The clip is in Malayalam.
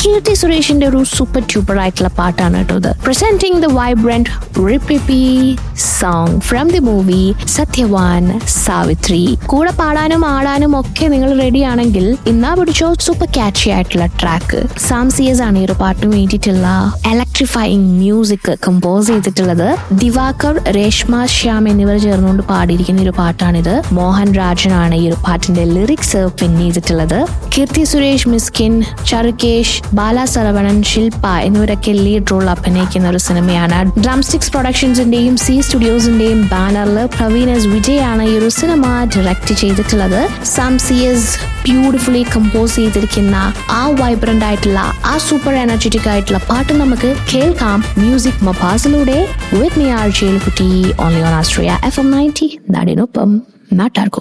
കീർത്തി സുരേഷിന്റെ ഒരു സൂപ്പർ ട്യൂപ്പർ ആയിട്ടുള്ള പാട്ടാണ് കേട്ടോ ഇത് പ്രസന്റിംഗ് ദ വൈബ്രന്റ് റിപ്പിപ്പി song from the movie Sathyavan Savithri കൂടെ പാടാനും ആടാനും ഒക്കെ നിങ്ങൾ റെഡി ആണെങ്കിൽ ഇന്നാ പിടിച്ചോ സൂപ്പർ ക്യാച്ചി ആയിട്ടുള്ള ട്രാക്ക് സാം സിയസ് ആണ് ഈ ഒരു പാട്ടിന് വേണ്ടിയിട്ടുള്ള ഇലക്ട്രിഫൈങ് മ്യൂസിക് കമ്പോസ് ചെയ്തിട്ടുള്ളത് ദിവാകർ രേഷ്മ ശ്യാം എന്നിവർ ചേർന്നുകൊണ്ട് പാടിയിരിക്കുന്ന ഒരു പാട്ടാണിത് മോഹൻ രാജനാണ് ഈ ഒരു പാട്ടിന്റെ ലിറിക്സ് പിൻ ചെയ്തിട്ടുള്ളത് കീർത്തി സുരേഷ് മിസ്കിൻ ചറുകേഷ് ബാല സരവണൻ ശില്പ എന്നിവരൊക്കെ ലീഡ് റോൾ അഭിനയിക്കുന്ന ഒരു സിനിമയാണ് ഡ്രംസ്റ്റിക്സ് പ്രൊഡക്ഷൻസിന്റെയും സി സ്റ്റുഡിയോസിന്റെയും ബാനറിൽ പ്രവീൺ എസ് വിജയ് ആണ് ഈ ഒരു സിനിമ ഡയറക്ട് ചെയ്തിട്ടുള്ളത് സാം സിയസ് ബ്യൂട്ടിഫുള്ളി കമ്പോസ് ചെയ്തിരിക്കുന്ന ആ വൈബ്രന്റ് ആയിട്ടുള്ള ആ സൂപ്പർ എനർജറ്റിക് ആയിട്ടുള്ള പാട്ട് നമുക്ക് കേൾക്കാം മ്യൂസിക് മബാസിലൂടെ വിത്ത് മി ആർ ജയിൽ കുട്ടി ഓൺലി ഓൺ ആസ്ട്രിയ എഫ് എം നയൻറ്റി നാടിനൊപ്പം നാട്ടാർക്കും